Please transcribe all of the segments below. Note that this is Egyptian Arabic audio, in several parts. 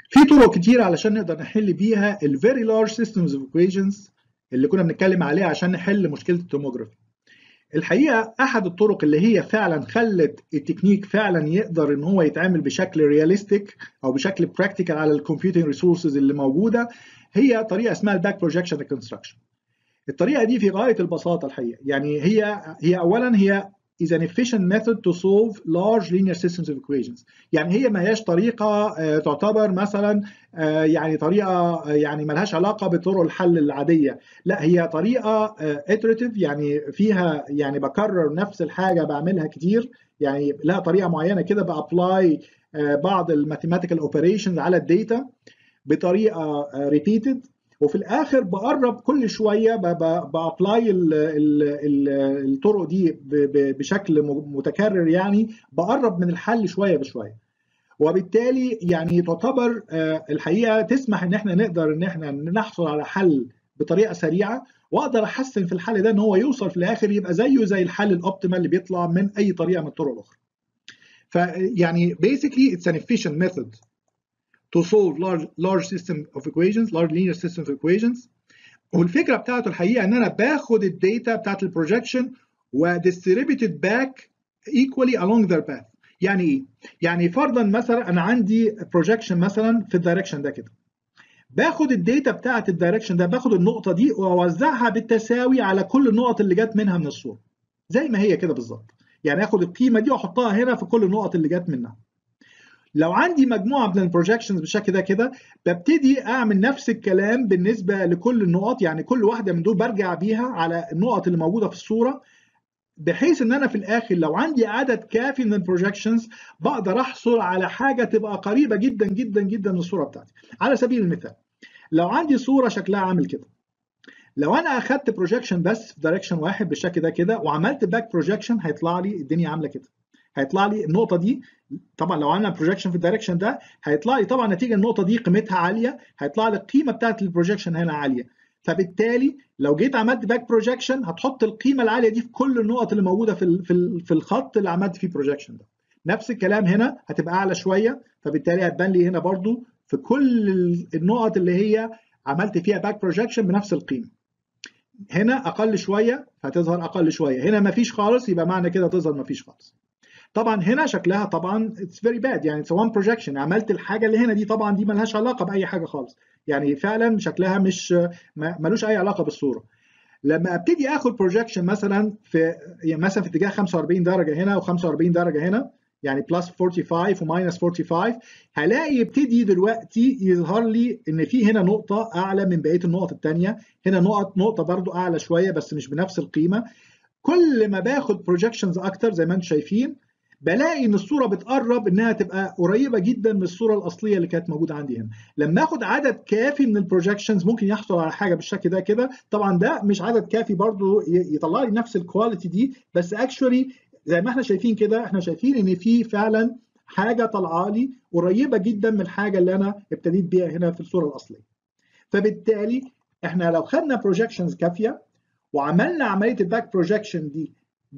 في طرق كتير علشان نقدر نحل بيها ال very large systems of equations اللي كنا بنتكلم عليها عشان نحل مشكله التوموجرافي. الحقيقه احد الطرق اللي هي فعلا خلت التكنيك فعلا يقدر ان هو يتعمل بشكل رياليستيك او بشكل براكتيكال على الكمبيوتنج ريسورسز اللي موجوده هي طريقه اسمها الباك بروجكشن ريكونستراكشن. الطريقه دي في غايه البساطه الحقيقه يعني هي هي اولا هي is an efficient method to solve large linear systems of equations يعني هي ما هياش طريقة تعتبر مثلا يعني طريقة يعني ما لهاش علاقة بطرق الحل العادية لا هي طريقة iterative يعني فيها يعني بكرر نفس الحاجة بعملها كتير يعني لها طريقة معينة كده بأبلاي بعض الماثيماتيكال اوبريشنز على الداتا بطريقة repeated وفي الاخر بقرب كل شويه بابلاي الطرق دي بشكل متكرر يعني بقرب من الحل شويه بشويه وبالتالي يعني تعتبر الحقيقه تسمح ان احنا نقدر ان احنا نحصل على حل بطريقه سريعه واقدر احسن في الحل ده ان هو يوصل في الاخر يبقى زيه زي الحل الاوبتيمال اللي بيطلع من اي طريقه من الطرق الاخرى. فيعني basically it's an efficient method to solve large large system of equations large linear system of equations والفكره بتاعته الحقيقه ان انا باخد الداتا بتاعت البروجكشن وdistributed back equally along their path يعني ايه يعني فرضا مثلا انا عندي بروجكشن مثلا في الدايركشن ده كده باخد الداتا بتاعت الدايركشن ده باخد النقطه دي واوزعها بالتساوي على كل النقط اللي جت منها من الصوره زي ما هي كده بالظبط يعني اخد القيمه دي واحطها هنا في كل النقط اللي جت منها لو عندي مجموعه من البروجكشنز بالشكل ده كده ببتدي اعمل نفس الكلام بالنسبه لكل النقط يعني كل واحده من دول برجع بيها على النقط اللي موجوده في الصوره بحيث ان انا في الاخر لو عندي عدد كافي من البروجكشنز بقدر احصل على حاجه تبقى قريبه جدا جدا جدا من الصوره بتاعتي على سبيل المثال لو عندي صوره شكلها عامل كده لو انا اخدت بروجكشن بس في دايركشن واحد بالشكل ده كده وعملت باك بروجكشن هيطلع لي الدنيا عامله كده هيطلع لي النقطه دي طبعا لو عملنا بروجكشن في الدايركشن ده هيطلع لي طبعا نتيجه النقطه دي قيمتها عاليه هيطلع لي القيمه بتاعت البروجكشن هنا عاليه فبالتالي لو جيت عملت باك بروجكشن هتحط القيمه العاليه دي في كل النقط اللي موجوده في في في الخط اللي عملت فيه بروجكشن ده نفس الكلام هنا هتبقى اعلى شويه فبالتالي هتبان لي هنا برضو في كل النقط اللي هي عملت فيها باك بروجكشن بنفس القيمه هنا اقل شويه هتظهر اقل شويه هنا مفيش خالص يبقى معنى كده تظهر مفيش خالص طبعا هنا شكلها طبعا اتس فيري باد يعني اتس وان بروجكشن عملت الحاجه اللي هنا دي طبعا دي ملهاش علاقه باي حاجه خالص يعني فعلا شكلها مش ملوش اي علاقه بالصوره لما ابتدي اخد بروجكشن مثلا في يعني مثلا في اتجاه 45 درجه هنا و45 درجه هنا يعني بلس 45 وماينس 45 هلاقي يبتدي دلوقتي يظهر لي ان في هنا نقطه اعلى من بقيه النقط الثانيه هنا نقط نقطه برضو اعلى شويه بس مش بنفس القيمه كل ما باخد بروجكشنز اكتر زي ما انتم شايفين بلاقي ان الصوره بتقرب انها تبقى قريبه جدا من الصوره الاصليه اللي كانت موجوده عندي هنا لما اخد عدد كافي من البروجكشنز ممكن يحصل على حاجه بالشكل ده كده طبعا ده مش عدد كافي برضو يطلع لي نفس الكواليتي دي بس اكشولي زي ما احنا شايفين كده احنا شايفين ان في فعلا حاجه طالعه لي قريبه جدا من الحاجه اللي انا ابتديت بيها هنا في الصوره الاصليه فبالتالي احنا لو خدنا بروجكشنز كافيه وعملنا عمليه الباك بروجكشن دي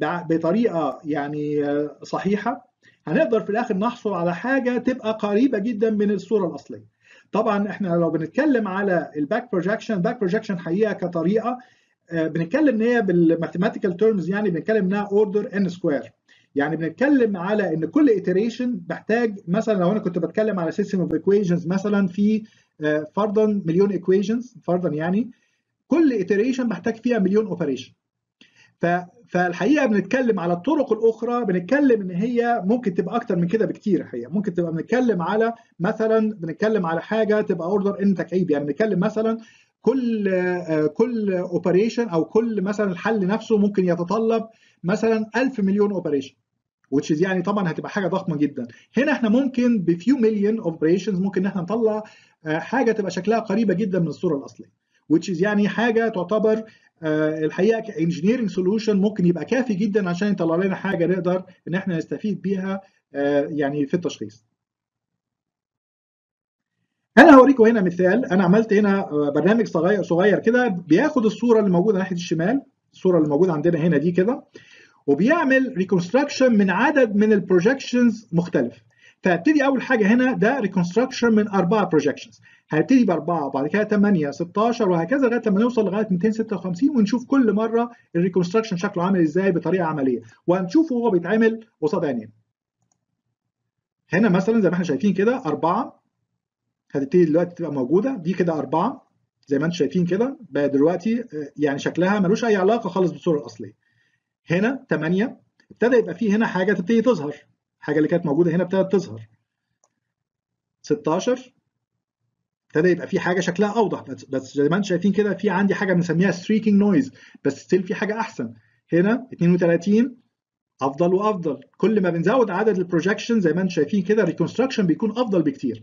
بطريقه يعني صحيحه هنقدر في الاخر نحصل على حاجه تبقى قريبه جدا من الصوره الاصليه. طبعا احنا لو بنتكلم على الباك بروجكشن الباك بروجكشن حقيقه كطريقه بنتكلم ان هي بالماثيماتيكال تيرمز يعني بنتكلم انها اوردر ان سكوير يعني بنتكلم على ان كل iteration بحتاج مثلا لو انا كنت بتكلم على سيستم اوف equations مثلا في فرضا مليون equations فرضا يعني كل iteration بحتاج فيها مليون اوبريشن فالحقيقه بنتكلم على الطرق الاخرى بنتكلم ان هي ممكن تبقى اكتر من كده بكتير الحقيقه ممكن تبقى بنتكلم على مثلا بنتكلم على حاجه تبقى اوردر ان تكعيب يعني بنتكلم مثلا كل كل اوبريشن او كل مثلا الحل نفسه ممكن يتطلب مثلا 1000 مليون اوبريشن which is يعني طبعا هتبقى حاجه ضخمه جدا هنا احنا ممكن بفيو مليون اوبريشنز ممكن ان احنا نطلع حاجه تبقى شكلها قريبه جدا من الصوره الاصليه which is يعني حاجه تعتبر الحقيقه كانجينيرنج سولوشن ممكن يبقى كافي جدا عشان يطلع لنا حاجه نقدر ان احنا نستفيد بيها يعني في التشخيص. انا هوريكم هنا مثال انا عملت هنا برنامج صغير صغير كده بياخد الصوره اللي موجوده ناحيه الشمال الصوره اللي موجوده عندنا هنا دي كده وبيعمل ريكونستراكشن من عدد من البروجكشنز مختلف فابتدي اول حاجه هنا ده ريكونستراكشن من اربعه بروجكشنز هنبتدي باربعه وبعد كده 8 16 وهكذا لغايه لما نوصل لغايه 256 ونشوف كل مره الريكونستراكشن شكله عامل ازاي بطريقه عمليه وهنشوفه وهو بيتعمل قصاد عينينا. هنا مثلا زي ما احنا شايفين كده اربعه هتبتدي دلوقتي تبقى موجوده دي كده اربعه زي ما انتم شايفين كده بقى دلوقتي يعني شكلها ملوش اي علاقه خالص بالصوره الاصليه. هنا 8 ابتدى يبقى فيه هنا حاجه تبتدي تظهر الحاجه اللي كانت موجوده هنا ابتدت تظهر 16 ابتدى يبقى في حاجه شكلها اوضح بس, بس زي ما انتم شايفين كده في عندي حاجه بنسميها ستريكينج نويز بس ستيل في حاجه احسن هنا 32 افضل وافضل كل ما بنزود عدد البروجكشن زي ما انتم شايفين كده الريكونستراكشن بيكون افضل بكتير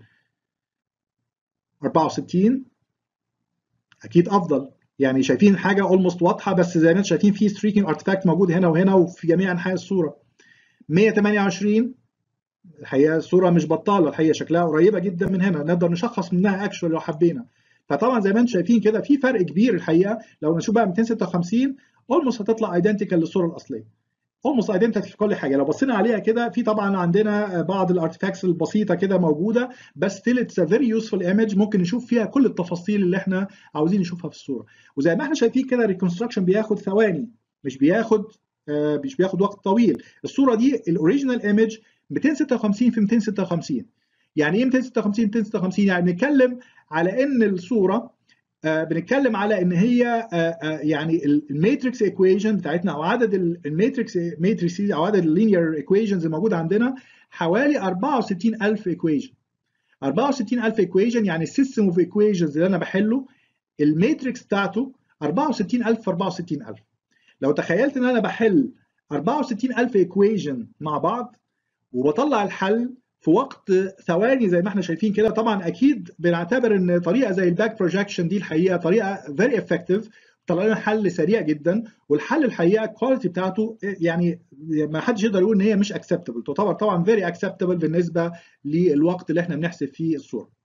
64 اكيد افضل يعني شايفين حاجه اولموست واضحه بس زي ما انتم شايفين في ستريكينج ارتفاكت موجود هنا وهنا وفي جميع انحاء الصوره 128 الحقيقه الصوره مش بطاله الحقيقه شكلها قريبه جدا من هنا نقدر نشخص منها اكشوال لو حبينا فطبعا زي ما انتم شايفين كده في فرق كبير الحقيقه لو نشوف بقى 256 اولموست هتطلع ايدنتيكال للصوره الاصليه اولموست ايدنتيكال في كل حاجه لو بصينا عليها كده في طبعا عندنا بعض الارتفاكتس البسيطه كده موجوده بس ستيل اتس فيري يوسفول ايمج ممكن نشوف فيها كل التفاصيل اللي احنا عاوزين نشوفها في الصوره وزي ما احنا شايفين كده الريكونستراكشن بياخد ثواني مش بياخد آه مش بياخد وقت طويل الصوره دي الاوريجينال ايمج 256 في 256 يعني ايه 256 256 يعني بنتكلم على ان الصوره آه بنتكلم على ان هي آه آه يعني الماتريكس ايكويشن بتاعتنا او عدد الماتريكس ماتريكس او عدد اللينير ايكويشنز الموجوده عندنا حوالي 64000 ايكويشن 64000 ايكويشن يعني السيستم اوف ايكويشنز اللي انا بحله الماتريكس بتاعته 64000 في 64000 لو تخيلت ان انا بحل 64000 ايكويشن مع بعض وبطلع الحل في وقت ثواني زي ما احنا شايفين كده طبعا اكيد بنعتبر ان طريقه زي الباك بروجكشن دي الحقيقه طريقه فيري افكتيف طلع لنا حل سريع جدا والحل الحقيقه الكواليتي بتاعته يعني ما حدش يقدر يقول ان هي مش اكسبتبل تعتبر طبعا فيري اكسبتبل بالنسبه للوقت اللي احنا بنحسب فيه الصوره